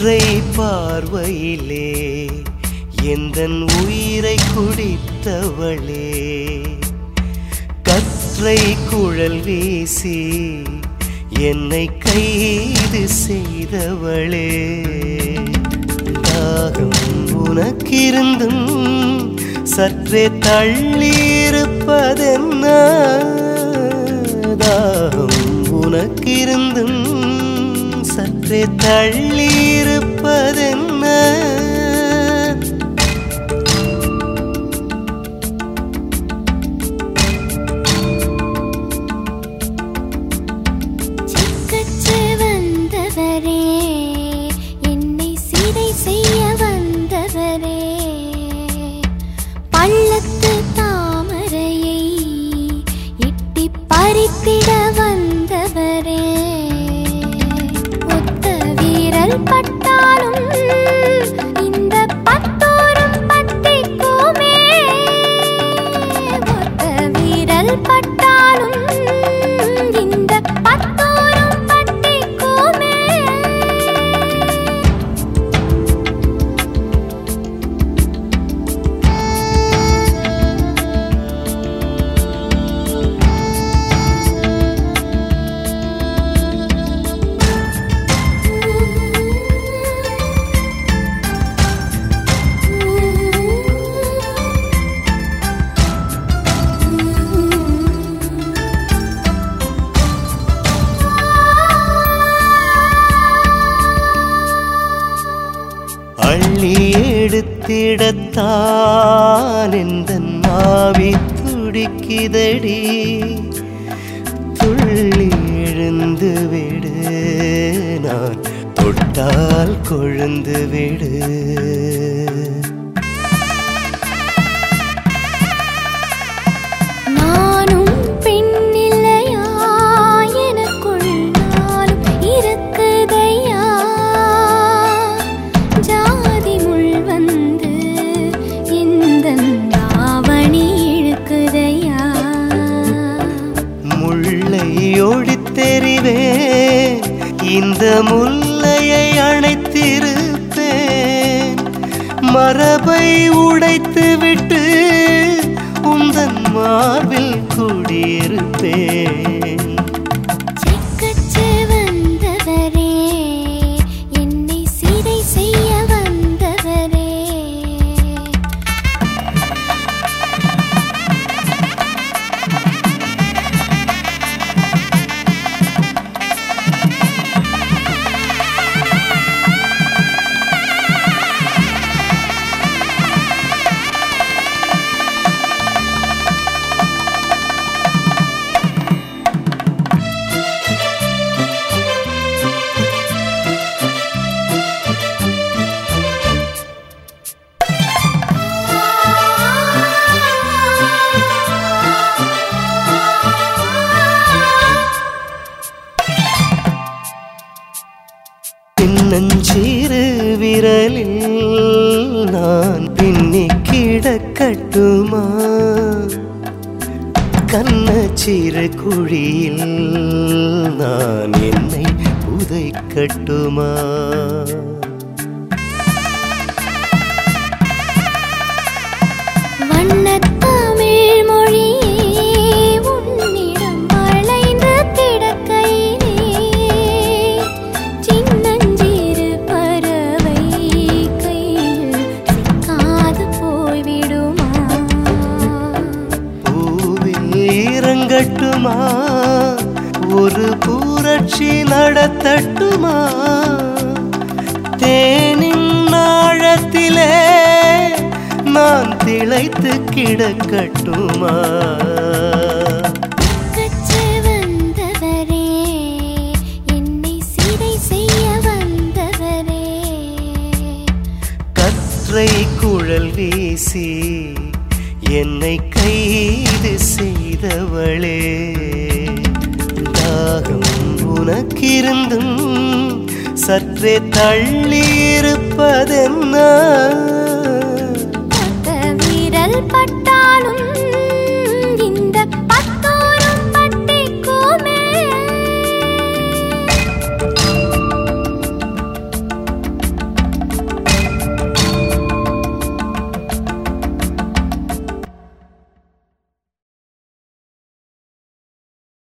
ஒற்றை பார்வையிலே எந்தன் உயிரை குடித்தவளே கற்றை குழல் வீசி என்னை கைது செய்தவளே தாகம் உனக்கிருந்தும் சற்றே தள்ளியிருப்பதென்ன தாகம் உனக்கிருந்தும் சற்றே தள்ளியிருப்பதென்ன சிக்கச்சு வந்தவரே என்னை சிறை செய்ய வந்தவரே பள்ளத்து தாமரையை எட்டி பறித்திட வந்தவரே ஒத்த வீரல் பட்டாலும் இந்த பத்தோரும் பத்திக்குமே ஒத்த வீரல் பட்டாலும் இந்த பத்தோரும் பத்திக்குமே அள்ளி எடுத்திடத்தான் எந்த நாவி துடிக்குதடி துள்ளி எழுந்து விடு நான் தொட்டால் கொழுந்து விடு நானும் பெண்ணில்லையா எனக்குள் நானும் இருக்குதையா ஜாதி முள் வந்து இந்த தாவணி இழுக்குதையா முல்லை ஒழித்தெறிவேன் இந்த முல்லையை அணைத்திருப்பேன் மரபை உடைத்து விட்டு உந்தன் மார்பில் குடியிருப்பேன் செக்கச்சு வந்தவரே என்னை சிறை செய்ய வந்தவரே பின்னஞ்சீரு விரலில் நான் பின்னி கிடக்கட்டுமா கண்ணச்சீரு குழியில் நான் என்னை உதைக்கட்டுமா வண்ணத்தமிழ் மொழியே உன்னிடம் வளைந்து கிடக்கையிலே சின்னஞ்சிறு பறவை கையில் சிக்காது போய்விடுமா பூவில் இறங்கட்டுமா ஒரு பூரட்சி நடத்தட்டுமா தேனின் ஆழத்திலே நான் திளைத்து கிடக்கட்டுமா கச்சு வந்தவரே என்னை சிறை செய்ய வந்தவரே கற்றை குழல் வீசி என்னை கைது செய்தவளே தாகம் உனக்கிருந்தும் சற்றே தள்ளியிருப்பதென்ன